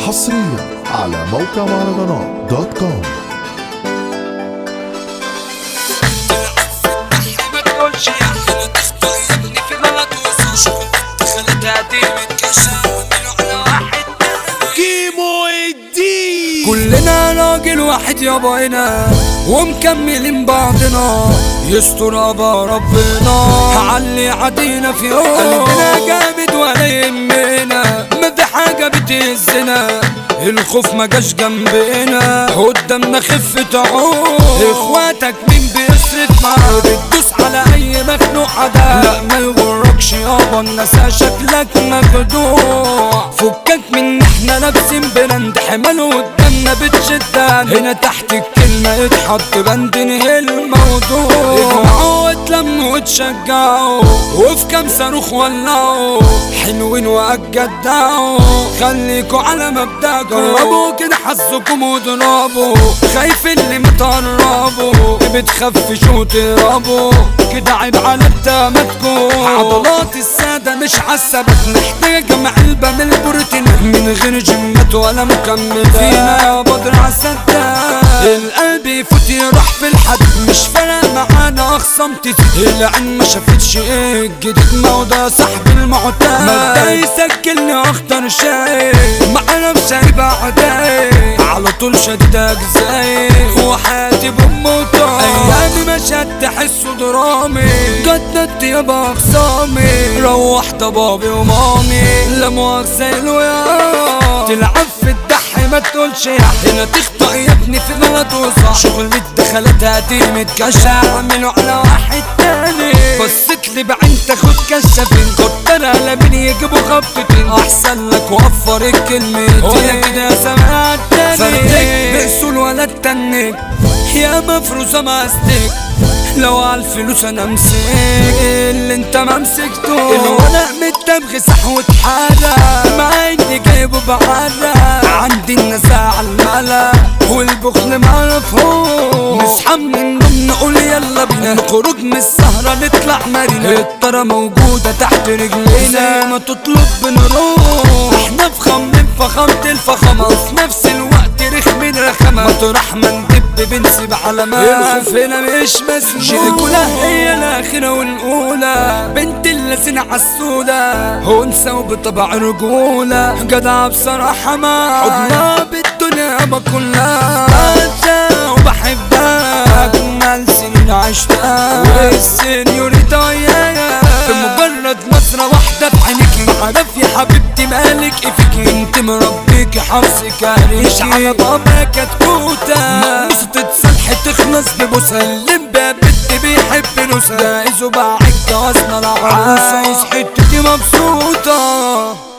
حصريا على موقع مهرجانات دوت كوم ما تقولش يا اخي تخطأ يا ابني في غلط وصوش دخلت هتيمة كشا ومنه على واحد كيمو الدين كلنا راجل واحد يابا هنا ومكملين بعضنا يستر ابا ربنا علي عدينا في يوم قلبنا جامد ولا يهمنا ما في حاجة بتهزنا الخوف ما جاش جنبنا قدامنا خفة عون اخواتك مين بيصرف معاك بتدوس على اي مخلوق عدا لا ما يغركش يابا الناس شكلك مخدوع فكك من احنا لابسين براند حمال قدامنا بتشدنا هنا تحت الكلمة يتحط بند نهي الموضوع اجمعوا واتلموا وتشجعوا وفي كام صاروخ ولعوا حلوين واجدعوا خليكوا على مبدأ جربوا كده حظكم واضربوا خايف اللي متقربوا بتخفشوا وتهربوا كده عيب على ابتسامتكم عضلات السادة مش عالثبات محتاجة معلبة من البروتين من غير جيمات ولا مكملات فينا يا بدر عالسداد القلب يفوت يروح في الحد مش فارق معانا اخصام تزيد العين ما شافتش ايه الجديد ما هو ده صاحبي المعتاد مبدأ يسجلني اختار شيء معانا بسايبة عداي على طول شديد اجزاي وحياتي بموتها ايامي مشهد تحسه درامي جددت يابا اخصامي روح ضبابي ومامي لا مؤاخذة الويا تلعب في الدح ما تقولش يا هنا تخطأ يا ابني في غلط وصح شغل الدخلات هاتي متكشع اعمله على واحد تاني بصيت لي بعين تاخد كشافين كتر على مين يجيبوا خبطتين احسن لك وفر الكلمتين ولا كده يا سماع التاني فردك بأسول ولا التنك يا مفروسة ماستك لو على الفلوس انا امسك اللي انت ما مسكته الورق متبغي صحوة حالة مع اني جايبه بعالة عندي النزاع على الملا والبخل معرفهوش نصحى من النوم نقول يلا بينا نخرج من السهرة نطلع مارينا الطرة موجودة تحت رجلينا زي ما تطلب بنروح احنا فخمين فخامة الفخامة وفي نفس الوقت رخمين رخامة مطرح ما ندب بنسيب علامات الخوف هنا مش مسموح جيلكولا هي الآخرة والأولى بنت اللذين عسولة أنثى وبطبع رجولة جدعة بصراحة ما حضنها بالدنيا ما كلها بعشقها وبحبها أجمل سنين عشتها والسنيوريتا وياها بمجرد نظرة واحدة في عينيكي عارف يا حبيبتي مالك إيه فيكي انت مربيكي حفظك عليكي مش على بابا كتكوتة مقصة تتصلح تخلص ببوسة اللي بقى بنت بيحب نوسة جايز وباعك جوازنا العروسة عايز حتتي مبسوطة